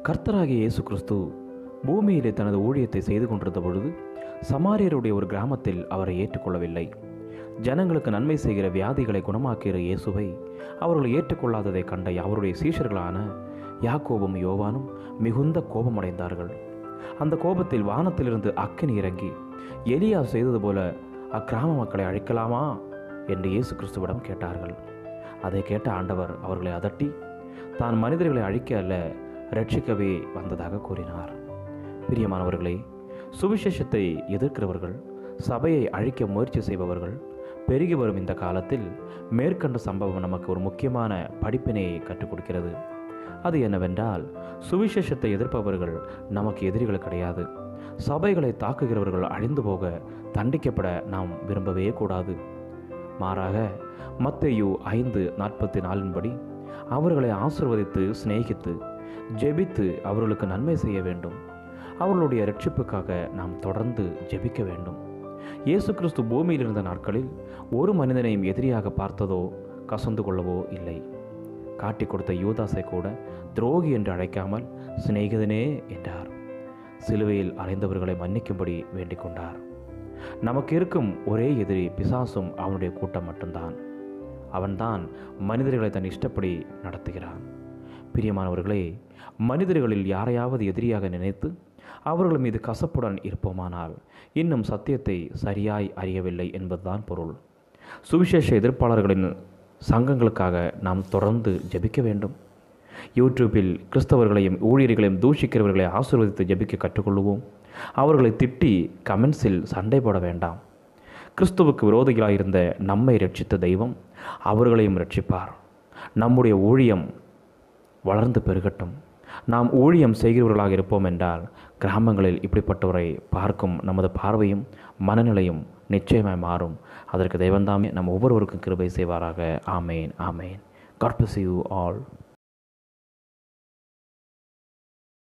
கர்த்தராகிய இயேசு கிறிஸ்து பூமியிலே தனது ஊழியத்தை செய்து கொண்டிருந்த பொழுது சமாரியருடைய ஒரு கிராமத்தில் அவரை ஏற்றுக்கொள்ளவில்லை ஜனங்களுக்கு நன்மை செய்கிற வியாதிகளை குணமாக்குகிற இயேசுவை அவர்கள் ஏற்றுக்கொள்ளாததை கண்ட அவருடைய சீஷர்களான யாக்கோபும் யோவானும் மிகுந்த கோபமடைந்தார்கள் அந்த கோபத்தில் வானத்திலிருந்து அக்கினி இறங்கி எலியா செய்தது போல அக்கிராம மக்களை அழிக்கலாமா என்று இயேசு கிறிஸ்துவிடம் கேட்டார்கள் அதை கேட்ட ஆண்டவர் அவர்களை அதட்டி தான் மனிதர்களை அழிக்க அல்ல ரட்சிக்கவே வந்ததாக கூறினார் பிரியமானவர்களே சுவிசேஷத்தை எதிர்க்கிறவர்கள் சபையை அழிக்க முயற்சி செய்பவர்கள் பெருகி வரும் இந்த காலத்தில் மேற்கண்ட சம்பவம் நமக்கு ஒரு முக்கியமான படிப்பினையை கற்றுக் கொடுக்கிறது அது என்னவென்றால் சுவிசேஷத்தை எதிர்ப்பவர்கள் நமக்கு எதிரிகள் கிடையாது சபைகளை தாக்குகிறவர்கள் அழிந்து போக தண்டிக்கப்பட நாம் விரும்பவே கூடாது மாறாக மத்தேயு ஐந்து நாற்பத்தி நாலின்படி அவர்களை ஆசிர்வதித்து சிநேகித்து ஜெபித்து அவர்களுக்கு நன்மை செய்ய வேண்டும் அவர்களுடைய ரட்சிப்புக்காக நாம் தொடர்ந்து ஜெபிக்க வேண்டும் இயேசு கிறிஸ்து பூமியில் இருந்த நாட்களில் ஒரு மனிதனையும் எதிரியாக பார்த்ததோ கசந்து கொள்ளவோ இல்லை காட்டி கொடுத்த யூதாசை கூட துரோகி என்று அழைக்காமல் சிநேகிதனே என்றார் சிலுவையில் அறைந்தவர்களை மன்னிக்கும்படி வேண்டிக் கொண்டார் நமக்கு இருக்கும் ஒரே எதிரி பிசாசும் அவனுடைய கூட்டம் மட்டும்தான் அவன்தான் மனிதர்களை தன் இஷ்டப்படி நடத்துகிறான் பிரியமானவர்களே மனிதர்களில் யாரையாவது எதிரியாக நினைத்து அவர்கள் மீது கசப்புடன் இருப்போமானால் இன்னும் சத்தியத்தை சரியாய் அறியவில்லை என்பதுதான் பொருள் சுவிசேஷ எதிர்ப்பாளர்களின் சங்கங்களுக்காக நாம் தொடர்ந்து ஜெபிக்க வேண்டும் யூடியூப்பில் கிறிஸ்தவர்களையும் ஊழியர்களையும் தூஷிக்கிறவர்களை ஆசீர்வதித்து ஜெபிக்க கற்றுக்கொள்வோம் அவர்களை திட்டி கமெண்ட்ஸில் சண்டை போட வேண்டாம் கிறிஸ்துவுக்கு விரோதிகளாயிருந்த நம்மை ரட்சித்த தெய்வம் அவர்களையும் ரட்சிப்பார் நம்முடைய ஊழியம் வளர்ந்து பெருகட்டும் நாம் ஊழியம் செய்கிறவர்களாக இருப்போம் என்றால் கிராமங்களில் இப்படிப்பட்டவரை பார்க்கும் நமது பார்வையும் மனநிலையும் நிச்சயமாய் மாறும் அதற்கு தெய்வந்தாமே நம் ஒவ்வொருவருக்கும் கிருபை செய்வாராக amen amen God bless you all